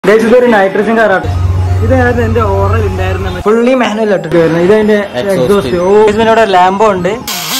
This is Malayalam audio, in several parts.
ഗൈസ് ഇതൊരു നൈട്രജൻ കാറാണ് ഇതായിരുന്നു എന്റെ ഓറൽ ഉണ്ടായിരുന്ന ഫുള്ളി മാനുവൽ ഇട്ടിട്ട് വരുന്നത് ഇതെന്റെ എക്സോസ്റ്റ് ഓ ഇതിനോട് ലാംബോ ഉണ്ട്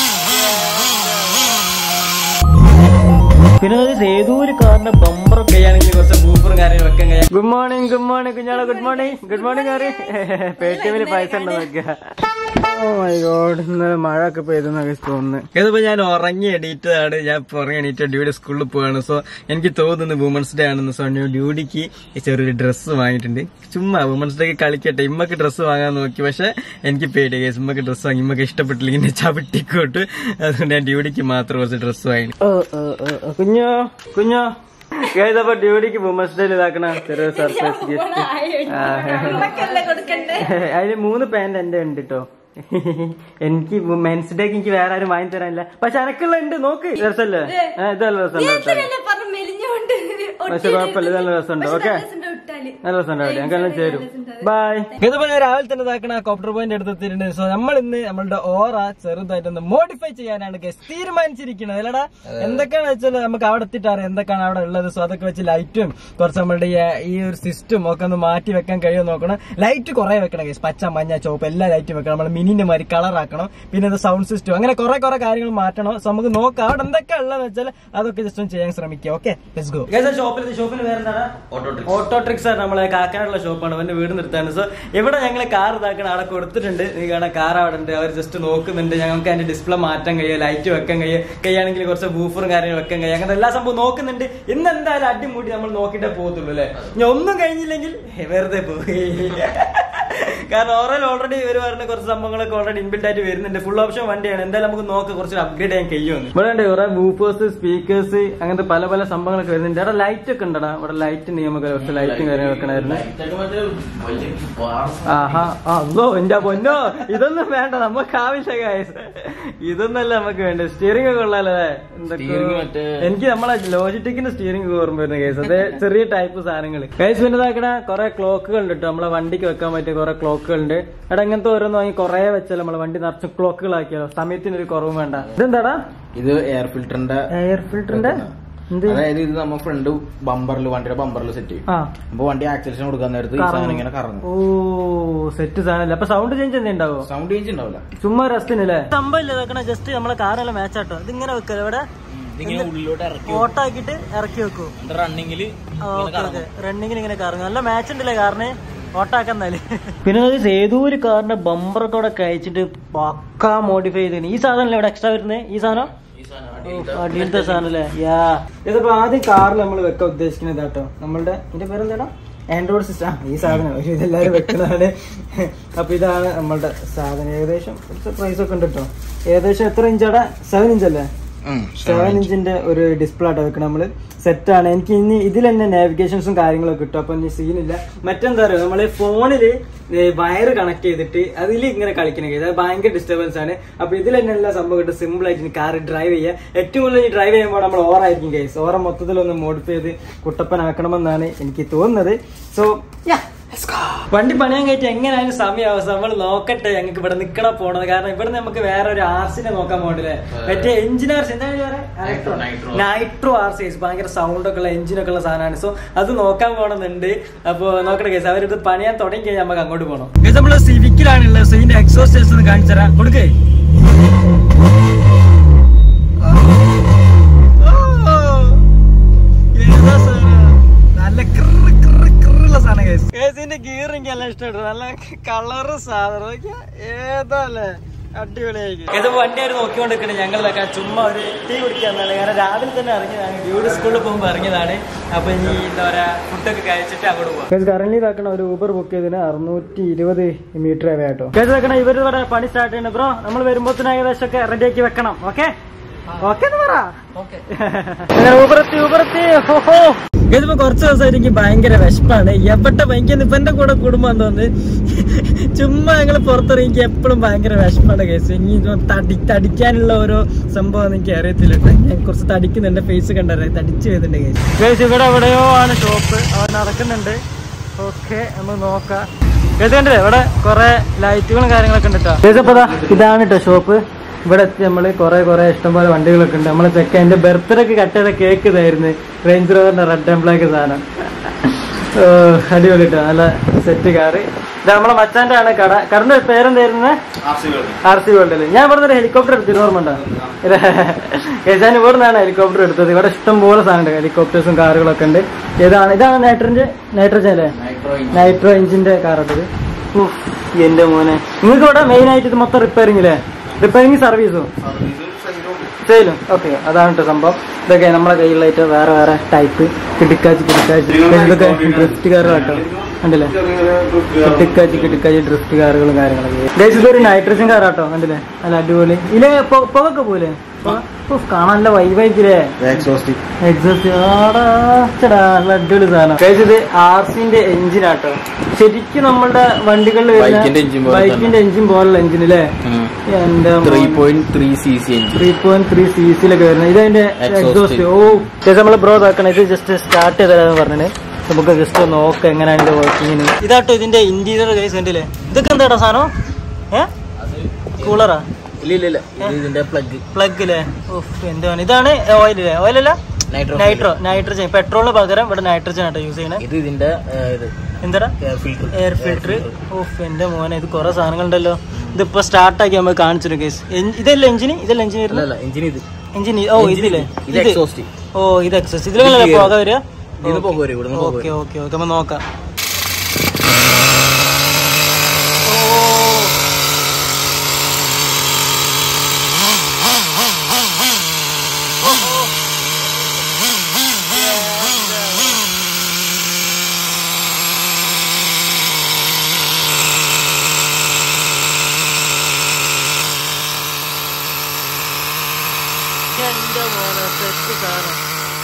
പിന്നെ അത് ഏതോ ഒരു കാറിന്റെ ബമ്പറൊക്കെ ആണെങ്കിൽ കുറച്ച് ബൂപ്പറും കാര്യങ്ങളും വെക്കാൻ കഴിയാം ഗുഡ് മോർണിംഗ് ഗുഡ് മോർണിംഗ് കുഞ്ഞാളെ ഗുഡ് മോർണിംഗ് ഗുഡ് മോർണിംഗ് കാറി പേ ടി എമ്മിൽ പൈസ ഉണ്ടോ നോക്കുക ഓ മൈ ഗോഡ് ഇന്നലെ മഴ ഒക്കെ പെയ്തെന്നൊക്കെ തോന്നുന്നു ഇതിപ്പോ ഞാൻ ഉറങ്ങി എണീറ്റതാണ് ഞാൻ ഇപ്പൊ ഉറങ്ങി എണീറ്റ് ഡ്യൂട്ടി സ്കൂളിൽ പോവാണ് സോ എനിക്ക് തോന്നുന്നു വുമൻസ് ഡേ ആണെന്ന് സോ ഞാൻ ഡ്യൂട്ടിക്ക് ചെറിയൊരു ഡ്രസ്സ് വാങ്ങിയിട്ടുണ്ട് ചുമ്മാ വുമൻസ് ഡേക്ക് കളിക്കട്ടെ ഇമ്മക്ക് ഡ്രസ്സ് വാങ്ങാൻ നോക്കി പക്ഷെ എനിക്ക് പേടി കേസ് ഇമ്മക്ക് ഡ്രസ്സ് വാങ്ങി ഇമ്മക്ക് ഇഷ്ടപ്പെട്ടില്ലെങ്കിൽ എന്നെ ചവിട്ടിക്കോട്ട് അതുകൊണ്ട് ഞാൻ ഡ്യൂട്ടിക്ക് മാത്രം കുറച്ച് ഡ്രസ്സ് വാങ്ങി കുഞ്ഞോ കുഞ്ഞോ ഏതപ്പോ ഡ്യൂട്ടിക്ക് വുമൻസ് ഡേ ഇതാക്കണ ചെറിയൊരു സർപ്രൈസ് ഗിഫ്റ്റ് അതില് മൂന്ന് പാന്റ് എന്റെ ഉണ്ട് കേട്ടോ എനിക്ക് മെൻസ് ഡേക്ക് എനിക്ക് വേറെ ആരും വാങ്ങി തരാനില്ല പക്ഷെ എനക്കുള്ള ഉണ്ട് നോക്ക് രസല്ലേ ആ, ഇതല്ല രസമുണ്ട് കേട്ടോ. പക്ഷെ കുഴപ്പമില്ല ഇതല്ല രസമുണ്ട് ഓക്കെ നല്ല രസമുണ്ട് ഞങ്ങൾക്ക് എല്ലാം ചേരും ബൈ ഇതിപ്പോ ഞാൻ രാവിലെ തന്നെ ഇതാക്കണ കോപ്റ്റർ പോയിന്റ് എടുത്തെത്തിയിട്ടുണ്ട് സോ നമ്മൾ ഇന്ന് നമ്മളുടെ ഓറ ചെറുതായിട്ടൊന്ന് മോഡിഫൈ ചെയ്യാനാണ് guys തീരുമാനിച്ചിരിക്കുന്നത് അല്ലടാ എന്തൊക്കെയാന്ന് വെച്ചാൽ നമുക്ക് അവിടെ എത്തിയിട്ട് അറിയാം എന്തൊക്കെയാണ് അവിടെ ഉള്ളത് സോ അതൊക്കെ വെച്ച് ലൈറ്റും കുറച്ച് നമ്മളുടെ ഈ- ഈ ഒരു സിസ്റ്റം ഒക്കെ ഒന്ന് മാറ്റി വെക്കാൻ കഴിയുമോ നോക്കണം ലൈറ്റ് കുറെ വെക്കണം guys പച്ച മഞ്ഞ ചുവപ്പ് എല്ലാ ലൈറ്റും വെക്കണം നമ്മൾ മിനിന്റെ മാതിരി കളർ ആക്കണം പിന്നെ ഇത് സൗണ്ട് സിസ്റ്റം അങ്ങനെ കുറെ കുറെ കാര്യങ്ങൾ മാറ്റണം സോ നമുക്ക് നോക്കാം അവിടെ എന്തൊക്കെ ഉള്ളതെന്ന് വെച്ചാൽ അതൊക്കെ ജസ്റ്റ് ഒന്ന് ചെയ്യാൻ ശ്രമിക്കാം ഓക്കെ ലെറ്റ്സ് ഗോ ഷോപ്പിൽ ഷോപ്പിൽ വേറെ എന്താണ് ഓട്ടോ ട്രിക്സ് ആണ് നമ്മളെ കാക്കാനുള്ള ഷോപ്പാണ് അവന്റെ വീട് നിർത്താണ് സോ ഇവിടെ ഞങ്ങൾ കാർ ഇതാക്കണം അവിടെ കൊടുത്തിട്ടുണ്ട് നീ കാണാൻ കാർ അവിടെ ഉണ്ട് അവർ ജസ്റ്റ് നോക്കുന്നുണ്ട് ഞങ്ങൾക്ക് അതിന്റെ ഡിസ്പ്ലേ മാറ്റാൻ കഴിയും ലൈറ്റ് വെക്കാൻ കഴിയും കഴിയുകയാണെങ്കിൽ കുറച്ച് ബൂഫറും കാര്യങ്ങളും വെക്കാൻ കഴിയും അങ്ങനെ എല്ലാ സംഭവം നോക്കുന്നുണ്ട് ഇന്ന് എന്തായാലും അടിമുടി നമ്മൾ നോക്കിയിട്ടേ പോകത്തുള്ളൂ അല്ലേ ഇനി ഒന്നും കഴിഞ്ഞില്ലെങ്കിൽ ഹേ, വെറുതെ പോയി കാരണം ഓറൽ ഓൾറെഡി ഇവർ പറഞ്ഞ കുറച്ച് സംഭവങ്ങളൊക്കെ ഓൾറെഡി ഇൻബിൽഡ് ആയിട്ട് വരുന്നുണ്ട് ഫുൾ ഓപ്ഷൻ വണ്ടിയാണ് എന്തായാലും നമുക്ക് നോക്കാം കുറച്ച് അപ്ഗ്രേഡ് ചെയ്യാൻ കഴിയുമെന്ന് ഇവിടെ ഉണ്ട് കുറെ ബൂഫേഴ്സ് സ്പീക്കേഴ്സ് അങ്ങനത്തെ പല പല സംഭവങ്ങളൊക്കെ വരുന്നുണ്ട് അവിടെ ലൈറ്റ് ഒക്കെ ഉണ്ടടാ ഇവിടെ ലൈറ്റ് നിയമൊക്കെ കുറച്ച് ലൈറ്റും കാര്യങ്ങളും വെക്കണമായിരുന്നു ആഹാ അതോ എന്റെ പൊന്നോ ഇതൊന്നും വേണ്ട നമുക്ക് ആവശ്യ കാര്യം ഇതൊന്നല്ല നമുക്ക് വേണ്ട സ്റ്റിയറിംഗ് ഒക്കെ ഉള്ളല്ലേ എന്തൊക്കെ എനിക്ക് നമ്മളെ ലോജിറ്റിക്കിന്റെ സ്റ്റിയറിംഗ് ഓർമ്മ വരുന്ന കേസ് അതെ ചെറിയ ടൈപ്പ് സാധനങ്ങൾ കേസ് പിന്നെ ഇതാക്കണ കുറെ ക്ലോക്കുകൾ ഉണ്ട് കേട്ടോ നമ്മളെ വണ്ടിക്ക് വെക്കാൻ പറ്റിയ കുറെ ക്ലോക്കുകൾ ഉണ്ട് എടാ ഇങ്ങനത്തെ ഓരോന്ന് വാങ്ങി കുറെ വെച്ചാൽ നമ്മളെ വണ്ടി നിറച്ച് ക്ലോക്കുകളാക്കിയാലോ സമയത്തിന് ഒരു കുറവും വേണ്ട ഇതെന്താടാ ഇത് എയർ ഫിൽറ്ററിന്റെ എയർ ഫിൽറ്ററിന്റെ എന്ത് അതായത് ഇത് നമ്മ ഫ്രണ്ട് ബമ്പറിൽ വണ്ടിയുടെ ബമ്പറിൽ സെറ്റ് ചെയ്യും ആ അപ്പൊ വണ്ടി ആക്സിലേഷൻ കൊടുക്കാൻ നേരത്ത് ഈ സാധനം ഇങ്ങനെ കറങ്ങും ഓ സെറ്റ് സാധനല്ലേ അപ്പൊ സൗണ്ട് ചേഞ്ച് എന്തെങ്കിലും ഉണ്ടാവോ സൗണ്ട് ചേഞ്ച് ഉണ്ടാവില്ല ചുമ്മാ രസത്തിനല്ലേ സംഭവമില്ല ഇതാക്കണ ജസ്റ്റ് നമ്മളെ കാറെല്ലാം മാച്ച് ആട്ടോ ഇതിങ്ങനെ വെക്കല്ലോ ഇവിടെ ഇതിങ്ങനെ ഉള്ളിലോട്ട് ഇറക്കി ഓട്ടോ ആക്കിയിട്ട് ഇറക്കി വെക്കൂ റണ്ണിങ്ങില് റണ്ണിങ്ങിൽ ഇങ്ങനെ കറങ്ങും നല്ല മാച്ച് ഉണ്ടല്ലേ കാറിന് ഓട്ടാക്കുന്നാല് പിന്നെ ഏതോ ഒരു കാറിന്റെ ബമ്പറൊക്കെ അവിടെ കഴിച്ചിട്ട് പക്കാ മോഡിഫൈ ചെയ്ത് ഈ സാധനം ഇവിടെ എക്സ്ട്രാ വരുന്നത് ഈ സാധനം അടിയിലത്തെ സാധനം അല്ലേ യാ ഇതിപ്പോ ആദ്യം കാറിൽ നമ്മൾ വെക്കാൻ ഉദ്ദേശിക്കുന്നത് കേട്ടോ നമ്മളുടെ ഇതിന്റെ പേരെന്താടാ ആൻഡ്രോയിഡ് സിസ്റ്റം ഈ സാധനം പക്ഷെ ഇതെല്ലാരും വെക്കുന്നതാണ് അപ്പൊ ഇതാണ് നമ്മളുടെ സാധനം ഏകദേശം കുറച്ച് പ്രൈസ് ഒക്കെ ഉണ്ട് കേട്ടോ ഏകദേശം എത്ര ഇഞ്ചാടാ സെവൻ ഇഞ്ച് അല്ലേ സെവൻ ഇഞ്ചിന്റെ ഒരു ഡിസ്പ്ലേ ആട്ടോ വെക്കണം നമ്മള് സെറ്റ് ആണ് എനിക്ക് ഇനി ഇതിൽ തന്നെ നാവിഗേഷൻസും കാര്യങ്ങളൊക്കെ കിട്ടും അപ്പൊ ഇനി സീനില്ല മറ്റെന്താ പറയുക നമ്മള് ഫോണില് വയറ് കണക്ട് ചെയ്തിട്ട് അതിൽ ഇങ്ങനെ കളിക്കണ അത് ഭയങ്കര ഡിസ്റ്റർബൻസ് ആണ് അപ്പൊ ഇതിൽ തന്നെ എല്ലാ സംഭവം കിട്ടും സിമ്പിൾ ആയിട്ട് കാർ ഡ്രൈവ് ചെയ്യുക ഏറ്റവും കൂടുതൽ ഡ്രൈവ് ചെയ്യുമ്പോൾ നമ്മൾ ഓറായിരിക്കും കേസ് ഓറ മൊത്തത്തിലൊന്ന് മോഡിഫൈ ചെയ്ത് കുട്ടപ്പനാക്കണമെന്നാണ് എനിക്ക് തോന്നുന്നത് സോ വണ്ടി പണിയാൻ കയറ്റി എങ്ങനെയായാലും സമയമാവും നമ്മൾ നോക്കട്ടെ ഞങ്ങൾക്ക് ഇവിടെ നിക്കണ പോണത് കാരണം ഇവിടെ നമുക്ക് വേറെ ഒരു ആർസിനെ നോക്കാൻ പോകണ്ടല്ലേ മറ്റേ എഞ്ചിൻ ആർസി എന്താണ് നൈട്രോ ആർ സി ഭയങ്കര സൗണ്ട് ഒക്കെ ഉള്ള എഞ്ചിനൊക്കെ ഉള്ള സാധനമാണ് സോ അത് നോക്കാൻ പോകണമെന്നുണ്ട് അപ്പൊ നോക്കട്ടെ കേസ് അവരിത് പണിയാൻ തുടങ്ങി കഴിഞ്ഞാൽ നമുക്ക് അങ്ങോട്ട് പോകണം നമ്മള് സിവിക്കിലാണുള്ളത് സോ ഇതിന്റെ എക്സോസ്റ്റേഴ്സ് ഒന്ന് കാണിച്ചു തരാം കൊടുക്കേ ഏതാ സാധനം? നല്ല കിറ് കിറ് കിറുള്ള സാധനം guys. Guys, ഇതിന്റെ ഗിയർ എനിക്ക് എല്ലാം ഇഷ്ടപ്പെട്ടു നല്ല കളറ് സാധനം നോക്കിയാ ഏതല്ലേ അടിപൊളിയായിരിക്കും ഇത് വണ്ടിയായിട്ട് നോക്കിക്കൊണ്ടിരിക്കണേ ഞങ്ങളിതൊക്കെ ചുമ്മാ ഒരു ടീ കുടിക്കാന്നാണ് കാരണം രാവിലെ തന്നെ ഇറങ്ങിയതാണ് ഡ്യൂട്ടി സ്കൂളിൽ പോകുമ്പോൾ ഇറങ്ങിയതാണ് അപ്പൊ ഇനി എന്താ പറയാ ഫുഡൊക്കെ കഴിച്ചിട്ട് അങ്ങോട്ട് പോകാം കറന്റ് ഇതാക്കണ ഒരു ഊബർ ബുക്ക് ചെയ്തതിന് അറുന്നൂറ്റി ഇരുപത് മീറ്റർ ആവേ കേട്ടോ കേട്ടോ ഇവർ ഇവിടെ പണി സ്റ്റാർട്ട് ചെയ്യണം ബ്രോ നമ്മൾ വരുമ്പോഴത്തേന് ഏകദേശം ഒക്കെ റെഡി ആക്കി വെക്കണം ഓക്കെ ഓക്കെ എന്ന് പറ ഊബറെത്തി ഊബറെത്തി ഓഹോ ഇതിപ്പോ കുറച്ച് ദിവസമായിട്ട് എനിക്ക് ഭയങ്കര വിശപ്പാണ് എവിടെ ഭയങ്കര ഇവന്റെ കൂടെ കുടുംബം തോന്നുന്നു ചുമ്മാ ഞങ്ങൾ പുറത്തിറങ്ങി എപ്പോഴും ഭയങ്കര വിശപ്പാണ് കേസ് ഇനി ഇത് തടി തടിക്കാനുള്ള ഓരോ സംഭവം എനിക്ക് അറിയത്തില്ല ട്ടോ. ഞാൻ കുറച്ച് തടിക്കുന്നുണ്ട് ഫേസ് കണ്ടറിയാം തടിച്ചു വരുന്നുണ്ട് കേസ് കേസ് ഇവിടെ എവിടെയോ ആണ് ഷോപ്പ് അവൻ നടക്കുന്നുണ്ട് ഓക്കെ നമ്മൾ നോക്കാം കേസ് കണ്ടില്ലേ ഇവിടെ കുറെ ലൈറ്റുകളും കാര്യങ്ങളൊക്കെ ഉണ്ട് കേട്ടോ കേസ് അപ്പൊ ദാ ഇതാണ് കേട്ടോ ഷോപ്പ് ഇവിടെ എത്തി നമ്മള് കുറെ കുറെ ഇഷ്ടംപോലെ വണ്ടികളൊക്കെ ഉണ്ട് നമ്മളെ ചെക്ക എന്റെ ബർത്ത്ഡേക്ക് കട്ട് ചെയ്ത കേക്ക് ഇതായിരുന്നു റേഞ്ച് റോവറിന്റെ റെഡ് ആൻഡ് ബ്ലാക്ക് സാധനം ഏഹ്, അടിപൊളി കേട്ടോ നല്ല സെറ്റ് കാറ് ഇത് നമ്മളെ മച്ചാന്റെ ആണ് കട കടന്റെ പേരെന്തായിരുന്നു ആർ സി വേൾഡിൽ ഞാൻ ഇവിടെ ഒരു ഹെലികോപ്റ്റർ എടുത്തിട്ട് ഓർമ്മ ഉണ്ടോ ഞാൻ ഇവിടെ നിന്നാണ് ഹെലികോപ്റ്റർ എടുത്തത് ഇവിടെ ഇഷ്ടം പോലെ സാധനമുണ്ട് ഹെലികോപ്റ്റേഴ്സും കാറുകളൊക്കെ ഉണ്ട് ഏതാണ് ഇതാണ് നൈട്രജൻ നൈട്രജൻ അല്ലേ നൈട്രോ എഞ്ചിന്റെ കാറാട്ടത് എന്റെ മോനെ നിങ്ങൾക്ക് ഇവിടെ മെയിൻ ആയിട്ട് ഇത് മൊത്തം റിപ്പയറിംഗ് അല്ലേ റിപ്പയറിംഗ് സർവീസും സെയിലും ഓക്കെ അതാണ് കേട്ടോ സംഭവം ഇതൊക്കെ നമ്മളെ കയ്യിലായിട്ട് വേറെ വേറെ ടൈപ്പ് കിടുക്കാച്ചി കിടുക്കാച്ചി ഇതൊക്കെ ഡ്രിഫ്റ്റ് കാറുകളാട്ടോ കണ്ടില്ലേ കിടുക്കാച്ചി കിടുക്കാച്ചി ഡ്രിഫ്റ്റ് കാറുകളും കാര്യങ്ങളൊക്കെ ഗൈസ് ഇതൊരു നൈട്രജൻ കാറാട്ടോ കണ്ടില്ലേ നല്ല അടിപൊളി ഇല്ലേ പൊ- പുകയൊക്കെ പോലെ കാണാൻ നല്ല വൈബായിക്കില്ലേ എക്സോസ്റ്റ് എക്സോസ്റ്റ് ആടാ ചെടാ നല്ല അടിപൊളി സാധനം ഗൈസ് ഇത് ആർ സിന്റെ എഞ്ചിനാട്ടോ ശരിക്കും നമ്മളുടെ വണ്ടികളിൽ ബൈക്കിന്റെ engine പോലെ ബൈക്കിന്റെ എഞ്ചിൻ പോലുള്ള എഞ്ചിൻ അല്ലേ എന്റെ three point three C C engine three point three C സിയിലൊക്കെ വരുന്നത് ഇത് അതിന്റെ Exhaust. എക്സോസ്റ്റ് ഓ ചേച്ചി നമ്മള് ബ്രോ ഇതാക്കണം ഇത് ജസ്റ്റ് സ്റ്റാർട്ട് ചെയ്തരാന്ന് പറഞ്ഞത് നമുക്ക് ജസ്റ്റ് നോക്കാം എങ്ങനെയാണ് ഇതിന്റെ വർക്കിങ്ങിന് ഇതാട്ടോ ഇതിന്റെ ഇന്റീരിയർ കേസ് കണ്ടില്ലേ ഇതൊക്കെ എന്താടാ സാധനം ഏ കൂളറാ ഇല്ല ഇല്ല ഇല്ല ഇത് ഇതിന്റെ പ്ലഗ് പ്ലഗ് അല്ലേ ഓഫ് എന്താണ് ഇതാണ് ഓയിൽ അല്ലേ ഓയിലല്ല നൈട്രോ നൈട്രോ നൈട്രജൻ പെട്രോളിന് പകരം ഇവിടെ നൈട്രജൻ ആട്ടോ യൂസ് ചെയ്യണേ ഇത് ഇതിന്റെ ഏ, ഇത് എന്താടാ എയർ ഫിൽറ്റർ എയർ ഫിൽറ്റർ ഓഫ് എന്റെ മോനെ ഇത് കുറെ സാധനങ്ങളുണ്ടല്ലോ ഇതിപ്പോ സ്റ്റാർട്ടാക്കി നമ്മൾ കാണിച്ചിരും കേസ് ഇതല്ല എഞ്ചിന് ഇതല്ല എഞ്ചിൻ വരുന്നത് അല്ല എഞ്ചിൻ ഇത് എഞ്ചിൻ ഓ ഇതില്ലേ ഇത് എക്സോസ്റ്റ് ഓ ഇത് എക്സസ് ഇതിലല്ലേ ഇത് പോക വരിക ഇത് പോക വരും ഇവിടുന്ന് പോക ഓക്കെ ഓക്കെ ഓക്കെ നമ്മ നോക്കാം എന്റെ മോനെ സെറ്റ് സാധനം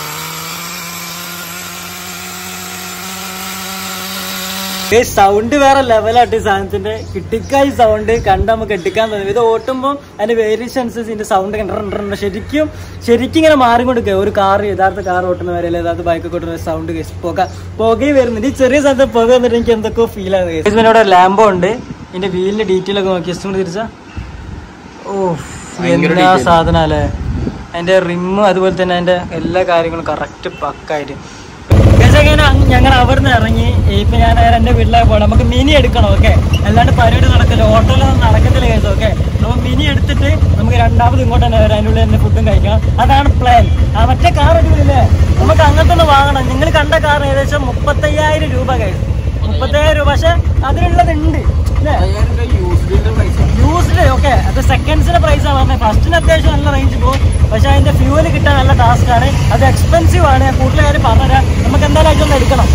സൗണ്ട് വേറെ ലെവലായിട്ട് ഈ സാധനത്തിന്റെ കിട്ടിക്കായി സൗണ്ട് കണ്ട് നമുക്ക് എടുക്കാൻ തോന്നും ഇത് ഓട്ടുമ്പോൾ അതിന്റെ വേരിയേഷൻ അനുസരിച്ച് ഇതിന്റെ സൗണ്ട് ശരിക്കും ശരിക്കും ഇങ്ങനെ മാറിക്കൊടുക്കുക ഒരു കാർ യഥാർത്ഥ കാർ ഓട്ടുന്ന വരെ അല്ലെങ്കിൽ യഥാർത്ഥ ബൈക്ക് ഓട്ടുന്ന സൗണ്ട് പുക പുകയും വരുന്നുണ്ട് ഈ ചെറിയ സ്ഥലത്ത് പുക വന്നിട്ട് എനിക്ക് എന്തൊക്കെയോ ഫീൽ ആകുന്നത് ഇവിടെ ലാമ്പോ ഉണ്ട് ഇതിന്റെ വീലിന്റെ ഡീറ്റെയിൽ ഒക്കെ നോക്കി ജസ്റ്റ് കൂടി തിരിച്ചാ ഓ ഭയങ്കര എന്താ detail. സാധനം അല്ലേ അതിന്റെ റിമ്മ് അതുപോലെ തന്നെ അതിന്റെ എല്ലാ കാര്യങ്ങളും കറക്റ്റ് പക്കായിട്ട് ഞങ്ങൾ അവിടുന്ന് ഇറങ്ങി ഇപ്പൊ ഞാൻ നേരെ എന്റെ വീട്ടിലേക്ക് പോകണം നമുക്ക് മിനി എടുക്കണം ഓക്കെ അല്ലാണ്ട് പരിപാടി നടക്കില്ല ഓട്ടോയിലൊന്നും നടക്കത്തില്ല കേട്ടോ ഓക്കെ അപ്പൊ മിനി എടുത്തിട്ട് നമുക്ക് രണ്ടാമത് ഇങ്ങോട്ട് തന്നെ വരാം അതിനുള്ളിൽ തന്നെ ഫുഡും കഴിക്കണം അതാണ് പ്ലാൻ ആ മറ്റേ കാർ എടുക്കുന്നില്ലേ നമുക്ക് അങ്ങനത്തെ ഒന്ന് വാങ്ങണം നിങ്ങൾ കണ്ട കാർ ഏകദേശം മുപ്പത്തയ്യായിരം രൂപ കഴിയും മുപ്പത്തയ്യായിരം രൂപ പക്ഷെ അതിനുള്ളത് ഉണ്ട് അല്ലേ യൂസ്ഡ് ഓക്കെ അത് സെക്കൻഡ്സിന്റെ പ്രൈസ് ആണ് പറഞ്ഞത് ഫസ്റ്റിന് അത്യാവശ്യം നല്ല റേഞ്ച് പോകും പക്ഷെ അതിന്റെ ഫ്യൂവൽ കിട്ടാൻ നല്ല ടാസ്ക് ആണ് അത് എക്സ്പെൻസീവ് ആണ് ഞാൻ കൂടുതൽ കാര്യം പറഞ്ഞുതരാം നമുക്ക് എന്തായാലും ഇതൊന്ന് എടുക്കണം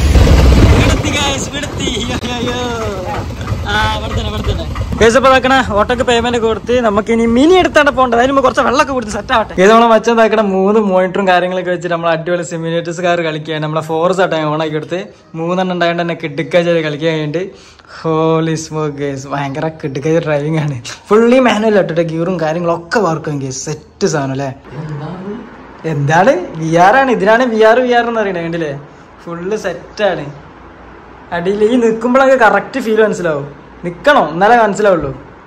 ഓട്ടോക്ക് പേയ്മെന്റ് കൊടുത്ത് നമുക്ക് ഇനി മിനി എടുത്താണ് പോകേണ്ടത് അതിന് മുമ്പ് കുറച്ച് വെള്ളമൊക്കെ കൊടുത്ത് സെറ്റ് ആവട്ടെ ഇത് നമ്മളെ മച്ചതാക്കണ മൂന്ന് മോണിറ്ററും കാര്യങ്ങളൊക്കെ വെച്ചിട്ട് നമ്മൾ അടിപൊളി സിമുലേറ്റേഴ്സ് കാർ കളിക്കുകയാണ് നമ്മളെ ഫോർസ് ആട്ടോ ഓണാക്കി എടുത്ത് മൂന്നെണ്ണം ഉണ്ടായതുകൊണ്ട് തന്നെ കിടുക്കാച്ച കളിക്കാൻ വേണ്ടി ഹോളി സ്മോക്ക് ഗേസ് ഭയങ്കര കിടുക്കാച്ച ഡ്രൈവിംഗ് ആണ് ഫുള്ളി മാനുവൽ ഇട്ടിട്ട് ഗിയറും കാര്യങ്ങളും ഒക്കെ വർക്കും ഗേസ് സെറ്റ് സാധനം അല്ലേ എന്താണ് വി ആർ ആണ് ഇതിനാണ് വി ആർ വി ആർ എന്ന് പറയുന്നത് കണ്ടില്ലേ ഫുള്ള് സെറ്റാണ് അടിയിൽ ഈ നിൽക്കുമ്പോഴൊക്കെ കറക്റ്റ് ഫീൽ മനസ്സിലാവും നിക്കണം എന്നാലേ മനസ്സിലാവുള്ളൂ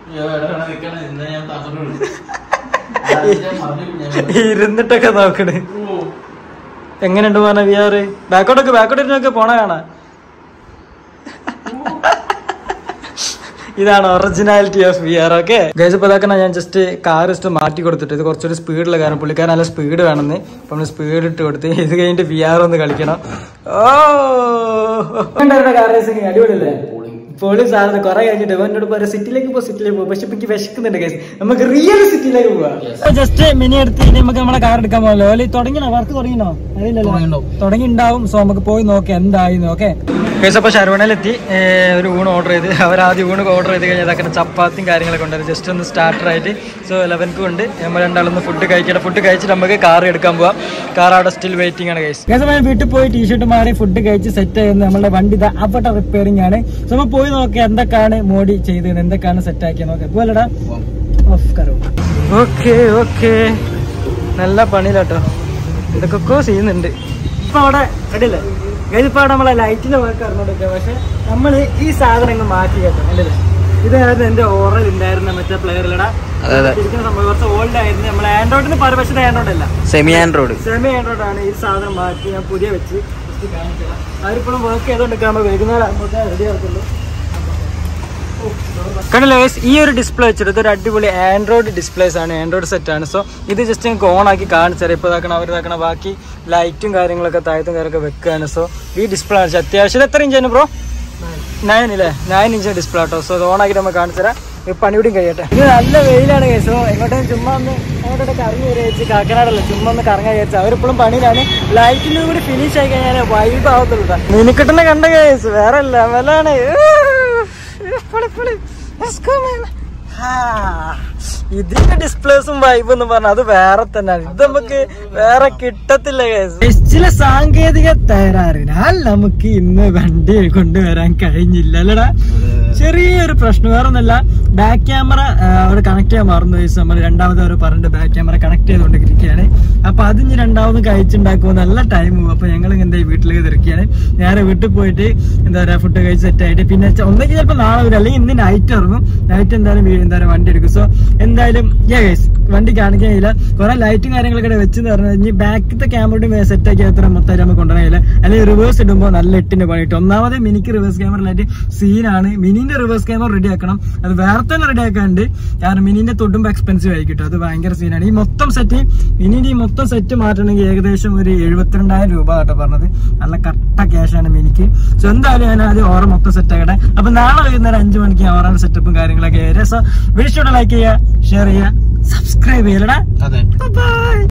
ഇരുന്നിട്ടൊക്കെ നോക്കണ് എങ്ങനെയുണ്ട് പറഞ്ഞ വി ആർ ബാക്കോട്ടൊക്കെ ബാക്കോട്ട് ഇരുന്നൊക്കെ പോണ കാണാ ഇതാണ് originality of V R okay guys ഇപ്പൊ ഇതാക്കണ ഞാൻ ജസ്റ്റ് കാർ ജസ്റ്റ് മാറ്റി കൊടുത്തിട്ട് ഇത് കുറച്ചൊരു സ്പീഡിലുള്ള കാരണം പുള്ളിക്കാരൻ നല്ല സ്പീഡ് വേണമെന്ന് അപ്പൊ നമ്മള് സ്പീഡ് ഇട്ട് കൊടുത്ത് ഇത് കഴിഞ്ഞിട്ട് വി ആർ ഒന്ന് കളിക്കണം ഓ കാർ റേസിംഗ് അടിപൊളിയല്ലേ പൊളി സാധനം കുറെ കഴിഞ്ഞിട്ട് എന്നോട് പറയാം സിറ്റിയിലേക്ക് പോ സിറ്റിയിലേക്ക് പോകും പക്ഷെ ഇപ്പൊ എനിക്ക് വിശക്കുന്നുണ്ട് ഗൈസ് നമുക്ക് റിയൽ സിറ്റിയിലേക്ക് പോവാം ജസ്റ്റ് മിനി എടുത്ത് ഇനി നമുക്ക് നമ്മളെ കാർ എടുക്കാൻ പോകല്ലോ അല്ലെ തുടങ്ങിനോ വർക്ക് തുടങ്ങിനോ അതില്ലല്ലോ തുടങ്ങി ഉണ്ടാവും സോ നമുക്ക് പോയി നോക്കാം എന്തായി ഓക്കെ കേസ് അപ്പൊ ശരവണയിലെത്തി ഒരു ഊണ് ഓർഡർ ചെയ്ത് അവർ ആദ്യം ഊണ് ഓർഡർ ചെയ്ത് കഴിഞ്ഞാൽ അതൊക്കെ ചപ്പാത്തിയും കാര്യങ്ങളൊക്കെ ഉണ്ടായിരുന്നു ജസ്റ്റ് ഒന്ന് സ്റ്റാർട്ടർ ആയിട്ട് സോ ലെവൻക്കും ഉണ്ട് നമ്മൾ രണ്ടാളൊന്ന് ഫുഡ് കഴിക്കണം ഫുഡ് കഴിച്ചിട്ട് നമുക്ക് കാർ എടുക്കാൻ പോവാം കാർ അവിടെ സ്റ്റിൽ വെയിറ്റിംഗ് ആണ് കേസ് കേസ് നമ്മൾ വീട്ടിൽ പോയി ടീഷർട്ട് മാറി ഫുഡ് കഴിച്ച് സെറ്റ് ചെയ്യുന്ന നമ്മുടെ വണ്ടി ഇതാ അവിടെ റിപ്പയറിംഗ് ആണ് സോ നമ്മൾ പോയി നോക്കാം എന്തൊക്കെയാണ് മോഡി ചെയ്തത് എന്തൊക്കെയാണ് സെറ്റ് ആക്കിയത് നോക്കാം പോലടാ ഓഫ് കറോ ഓക്കെ ഓക്കെ നല്ല പണിയിലാട്ടോ ഇതൊക്കെ ചെയ്യുന്നുണ്ട് ഇപ്പൊ അവിടെ റെഡിയല്ലേ ഇതിപ്പോ അവിടെ നമ്മളെ ലൈറ്റിന്റെ വർക്ക് അറിഞ്ഞോണ്ടിരിക്കുക പക്ഷെ നമ്മൾ ഈ സാധനം അങ്ങ് മാറ്റി കേട്ടോ അല്ലേ ഇതായിരുന്നു എന്റെ ഓറൽ ഉണ്ടായിരുന്ന മറ്റേ പ്ലെയറിലടാ അതെ, അതെ. ഇരിക്കുന്ന സംഭവം കുറച്ച് ഓൾഡ് ആയിരുന്നു നമ്മൾ ആൻഡ്രോയിഡിന് പറ പക്ഷേ ആൻഡ്രോയിഡ് അല്ല സെമി ആൻഡ്രോയിഡ് സെമി ആൻഡ്രോയിഡ് ആണ് ഈ സാധനം മാറ്റി ഞാൻ പുതിയ വെച്ച് ജസ്റ്റ് കാണിക്കാം അവരിപ്പോഴും വർക്ക് ചെയ്തോണ്ടിരിക്കാൻ നമ്മൾ വൈകുന്നേരം ആകുമ്പോൾ റെഡി ആക്കുള്ളൂ കണ്ടില്ല guys, ഈ ഒരു ഡിസ്പ്ലേ വെച്ചിട്ട് ഇതൊരു അടിപൊളി ആൻഡ്രോയിഡ് ഡിസ്പ്ലേസ് ആണ് ആൻഡ്രോയിഡ് സെറ്റ് ആണ് സോ ഇത് ജസ്റ്റ് നിങ്ങൾക്ക് ഓൺ ആക്കി കാണിച്ചാൽ ഇപ്പോൾ ഇതാക്കണം അവർ ഇതാക്കണം ബാക്കി ലൈറ്റും കാര്യങ്ങളൊക്കെ താഴത്തും കാര്യമൊക്കെ വെക്കുകയാണ് സോ ഈ ഡിസ്പ്ലേ ആണ് അത്യാവശ്യം ഇത് എത്ര ഇഞ്ചാണ് ബ്രോ നയൻ ഇല്ലേ നയൻ ഇഞ്ച് ഡിസ്പ്ലേ ആട്ടോ സോ ഇത് ഓൺ ആക്കി നമ്മൾ കാണിച്ചു തരാം ഈ പണിയൂടിയും കഴിയട്ടെ ഇത് നല്ല വെയിലാണ് കേസോ എങ്ങോട്ടും ചുമ്മാ ഒന്ന് അങ്ങോട്ടൊക്കെ കറങ്ങി വരിക കാക്കനാടല്ല ചുമ്മാ ഒന്ന് കറങ്ങാൻ വിചാരിച്ചു അവരിപ്പോഴും പണിയിലാണ് ലൈറ്റിന്റെ കൂടി ഫിനിഷ് ആയി കഴിഞ്ഞാൽ വൈബ് ആവത്തുള്ളൂ മിനിക്കിട്ടുന്ന കണ്ട കേസ് വേറെ ലെവലാണ് പൊളി, പൊളി. Let's go, man. ആ, ഇതിന്റെ ഡിസ്പ്ലേസും വൈബ് എന്ന് പറഞ്ഞാൽ അത് വേറെ തന്നെയാണ് ഇത് നമുക്ക് വേറെ കിട്ടത്തില്ല കേസ് ചില സാങ്കേതിക തകരാറിനാൽ നമുക്ക് ഇന്ന് വണ്ടി കൊണ്ടുവരാൻ കഴിഞ്ഞില്ല അല്ലടാ ചെറിയൊരു പ്രശ്നം വേറെ ഒന്നല്ല ബാക്ക് ക്യാമറ അവിടെ കണക്ട് ചെയ്യാൻ മറന്നു ദിവസം നമ്മൾ രണ്ടാമത് അവർ പറഞ്ഞിട്ട് ബാക്ക് ക്യാമറ കണക്ട് ചെയ്തുകൊണ്ടിരിക്കുകയാണ് അപ്പൊ അത് ഇനി രണ്ടാമത് കഴിച്ചുണ്ടാക്കുമ്പോൾ നല്ല ടൈം പോകും അപ്പൊ ഞങ്ങൾ എന്താ വീട്ടിലേക്ക് തിരക്കുകയാണ് നേരെ വീട്ടിൽ പോയിട്ട് എന്താ പറയാ ഫുഡ് കഴിച്ച് സെറ്റ് ആയിട്ട് പിന്നെ ച- ഒന്നെങ്കിൽ ചിലപ്പോൾ നാളെ വരും അല്ലെങ്കിൽ ഇന്ന് നൈറ്റ് ഇറങ്ങും നൈറ്റ് എന്തായാലും വീ- എന്താ പറയുക വണ്ടി എടുക്കും സോ എന്തായാലും ഗൈസ് വണ്ടി കാണിക്കാൻ കഴിയില്ല കുറെ ലൈറ്റും കാര്യങ്ങളൊക്കെ ഇവിടെ വെച്ചെന്ന് പറഞ്ഞാൽ ഇനി ബാക്കിത്തെ ക്യാമറയും സെറ്റ് ആക്കി അത്ര മൊത്തം നമുക്ക് കൊണ്ടുവരാൻ കഴിയില്ല അല്ലെങ്കിൽ റിവേഴ്സ് ഇടുമ്പോൾ നല്ല എട്ടിന് പണിയിട്ട് ഒന്നാമത് മിനിക്ക് റിവേഴ്സ് ക്യാമറ ലൈറ്റ് സീനാണ് മിനിന്റെ റിവേഴ്സ് ക്യാമറ റെഡി ആക്കണം അത് വേറെ തന്നെ റെഡി ആക്കാണ്ട് കാരണം മിനിന്റെ തൊട്ടുമ്പോ എക്സ്പെൻസീവ് ആയിരിക്കും അത് ഭയങ്കര സീനാണ് ഈ മൊത്തം സെറ്റ് മിനിന്റെ ഈ മൊത്തം സെറ്റ് മാറ്റണമെങ്കിൽ ഏകദേശം ഒരു എഴുപത്തിരണ്ടായിരം രൂപ കേട്ടോ പറഞ്ഞത് നല്ല കട്ട ക്യാഷാണ് മിനിക്ക് സോ എന്തായാലും ഞാൻ ആദ്യം ഓറ മൊത്തം സെറ്റ് ആക്കട്ടെ അപ്പൊ നാളെ വൈകുന്നേരം അഞ്ചു മണിക്ക് ഓറാണ് സെറ്റപ്പും കാര്യങ്ങളൊക്കെ വരെ സോ വീഡിയോ ലൈക്ക് ചെയ്യുക ഷെയർ ചെയ്യുക സബ്സ്ക്രൈബ് ചെയ്യലടാ അതെ ബൈ